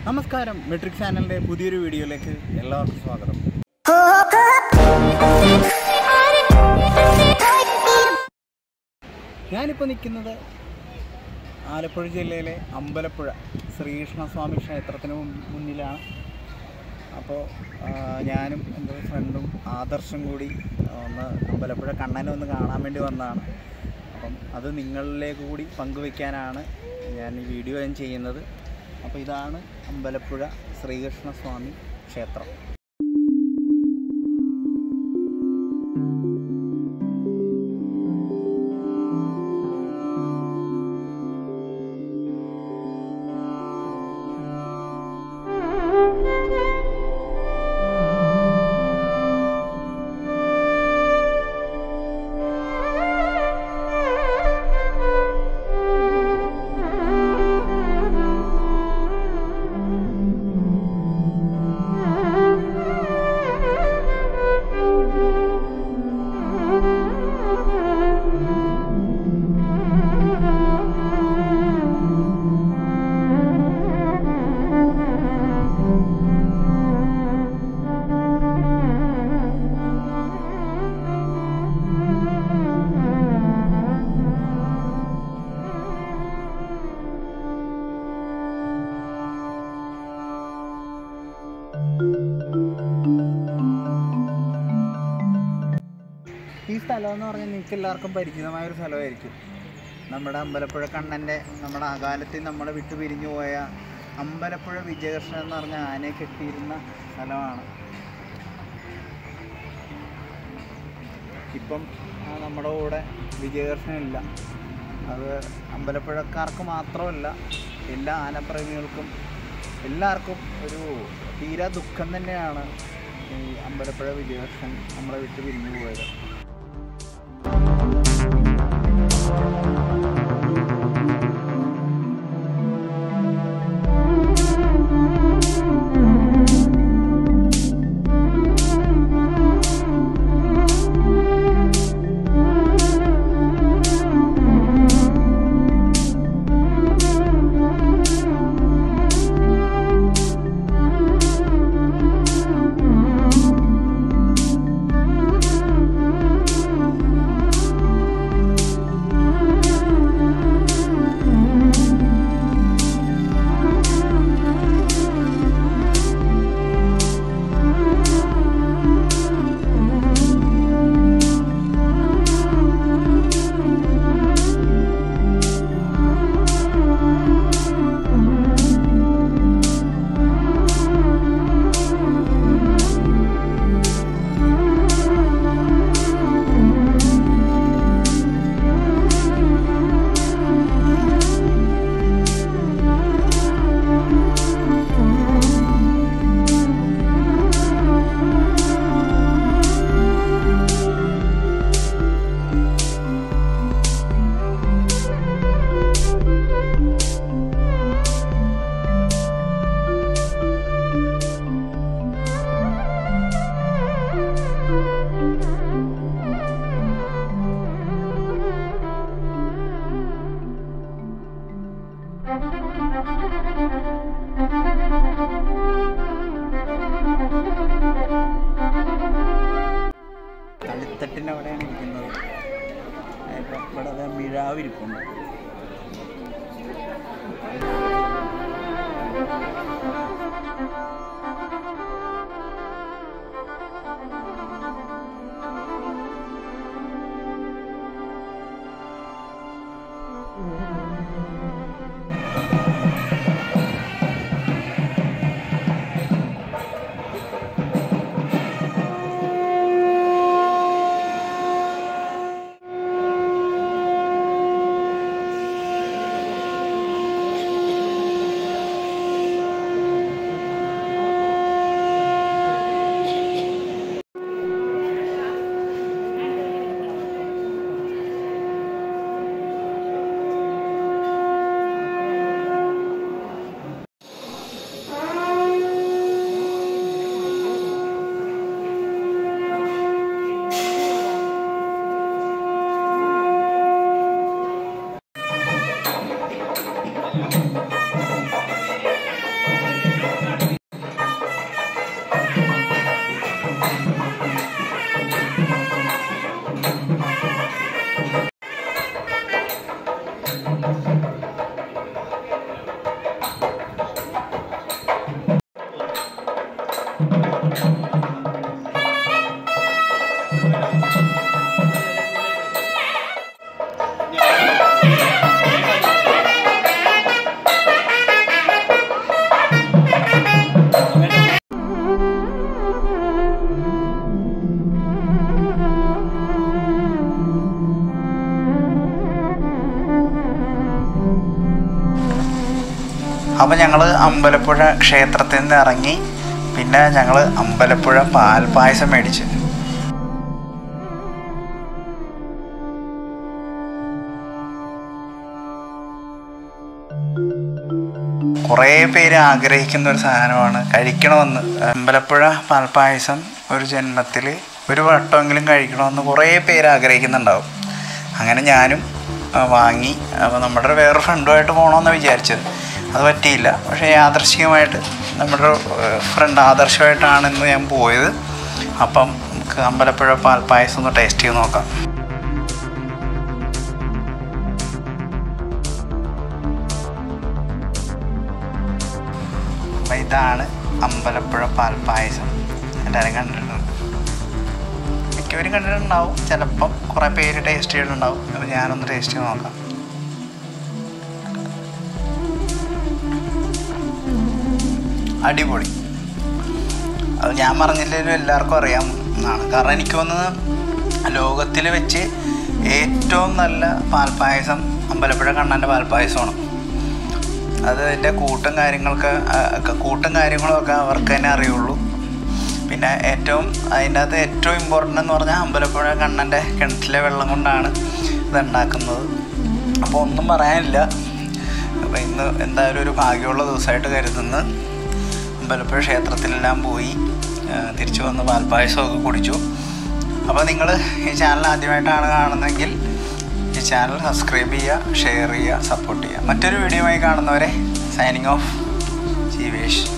നമസ്കാരം മെട്രിക് ചാനലിൻ്റെ പുതിയൊരു വീഡിയോയിലേക്ക് എല്ലാവർക്കും സ്വാഗതം ഞാനിപ്പോൾ നിൽക്കുന്നത് ആലപ്പുഴ ജില്ലയിലെ അമ്പലപ്പുഴ ശ്രീകൃഷ്ണസ്വാമി ക്ഷേത്രത്തിന് മുൻ- മുന്നിലാണ് അപ്പോൾ ആ, ഞാനും എൻ്റെ ഫ്രണ്ടും ആദർശം കൂടി ഒന്ന് അമ്പലപ്പുഴ കണ്ണനെ ഒന്ന് കാണാൻ വേണ്ടി വന്നതാണ് അപ്പം അത് നിങ്ങളിലേക്ക് കൂടി പങ്കുവെക്കാനാണ് ഞാൻ ഈ വീഡിയോ ഞാൻ ചെയ്യുന്നത് അപ്പോൾ ഇതാണ് അമ്പലപ്പുഴ ശ്രീകൃഷ്ണസ്വാമി ക്ഷേത്രം ഈ സ്ഥലം എന്ന് പറഞ്ഞാൽ നിങ്ങൾക്ക് എല്ലാവർക്കും പരിചിതമായ ഒരു സ്ഥലമായിരിക്കും നമ്മുടെ അമ്പലപ്പുഴ കണ്ണൻ്റെ നമ്മുടെ അകാലത്തിൽ നമ്മളെ വിട്ടു പിരിഞ്ഞു പോയ അമ്പലപ്പുഴ വിജയകൃഷ്ണൻ എന്ന് പറഞ്ഞ ആനയെ കെട്ടിയിരുന്ന സ്ഥലമാണ് ഇപ്പം ആ നമ്മുടെ കൂടെ വിജയകൃഷ്ണൻ ഇല്ല അത് അമ്പലപ്പുഴക്കാർക്ക് മാത്രമല്ല എല്ലാ ആനപ്രേമികൾക്കും എല്ലാവർക്കും ഒരു തീരാ ദുഃഖം തന്നെയാണ് ഈ അമ്പലപ്പുഴ വിജയകൃഷ്ണൻ നമ്മളെ വിട്ട് പിരിഞ്ഞു പോയത് കളിത്തട്ടിൻ്റെ അവിടെയാണ് ഇരിക്കുന്നത് ഇപ്പം ഇവിടെ ദേ മിഴാവ് ഇരിപ്പുണ്ട് അപ്പോൾ ഞങ്ങൾ അമ്പലപ്പുഴ ക്ഷേത്രത്തിൽ നിന്ന് ഇറങ്ങി പിന്നെ ഞങ്ങൾ അമ്പലപ്പുഴ പാൽപ്പായസം മേടിച്ച് കുറേ പേര് ആഗ്രഹിക്കുന്ന ഒരു സാധനമാണ് കഴിക്കണമെന്ന് അമ്പലപ്പുഴ പാൽപ്പായസം ഒരു ജന്മത്തിൽ ഒരു വട്ടമെങ്കിലും കഴിക്കണമെന്ന് കുറേ പേര് ആഗ്രഹിക്കുന്നുണ്ടാവും അങ്ങനെ ഞാനും ആ, വാങ്ങി അപ്പോൾ നമ്മുടെ വേറൊരു ഫ്രണ്ടുമായിട്ട് പോകണമെന്ന് വിചാരിച്ചത് അത് പറ്റിയില്ല പക്ഷേ യാദർശികമായിട്ട് നമ്മുടെ ഫ്രണ്ട് ആദർശമായിട്ടാണ് ഇന്ന് ഞാൻ പോയത് അപ്പം നമുക്ക് അമ്പലപ്പുഴ പാൽപ്പായസം ഒന്ന് ടേസ്റ്റ് ചെയ്ത് നോക്കാം അപ്പം ഇതാണ് അമ്പലപ്പുഴ പാൽപ്പായസം എല്ലാവരും കണ്ടിട്ടുണ്ട് മിക്കവരും കണ്ടിട്ടുണ്ടാവും ചിലപ്പം കുറേ പേര് ടേസ്റ്റ് ചെയ്തിട്ടുണ്ടാവും അപ്പോൾ ഞാനൊന്ന് ടേസ്റ്റ് ചെയ്ത് നോക്കാം അടിപൊളി അത് ഞാൻ പറഞ്ഞില്ലെങ്കിലും എല്ലാവർക്കും അറിയാം എന്നാണ് കാരണം എനിക്ക് തോന്നുന്നത് ലോകത്തിൽ വെച്ച് ഏറ്റവും നല്ല പാൽപ്പായസം അമ്പലപ്പുഴ കണ്ണൻ്റെ പാൽപ്പായസമാണ് അത് അതിൻ്റെ കൂട്ടും കാര്യങ്ങൾക്ക് ആ, ഒക്കെ കൂട്ടും കാര്യങ്ങളൊക്കെ അവർക്ക് തന്നെ അറിയുള്ളൂ പിന്നെ ഏറ്റവും അതിൻ്റെ അകത്ത് ഏറ്റവും ഇമ്പോർട്ടൻ്റ് എന്ന് പറഞ്ഞാൽ അമ്പലപ്പുഴ കണ്ണൻ്റെ കിണറ്റിലെ വെള്ളം കൊണ്ടാണ് ഇത് ഉണ്ടാക്കുന്നത് അപ്പോൾ ഒന്നും പറയാനില്ല അപ്പോൾ ഇന്ന് എന്തായാലും ഒരു ഭാഗ്യമുള്ള ദിവസമായിട്ട് കരുതുന്നു അമ്പലപ്പുഴ ക്ഷേത്രത്തിലെല്ലാം പോയി ആ, തിരിച്ചു വന്ന് പാൽപ്പായസമൊക്കെ കുടിച്ചു അപ്പോൾ നിങ്ങൾ ഈ ചാനൽ ആദ്യമായിട്ടാണ് കാണുന്നതെങ്കിൽ ഈ ചാനൽ സബ്സ്ക്രൈബ് ചെയ്യുക ഷെയർ ചെയ്യുക സപ്പോർട്ട് ചെയ്യുക മറ്റൊരു വീഡിയോയുമായി കാണുന്നവരെ സൈനിങ് ഓഫ് ജീവേഷ്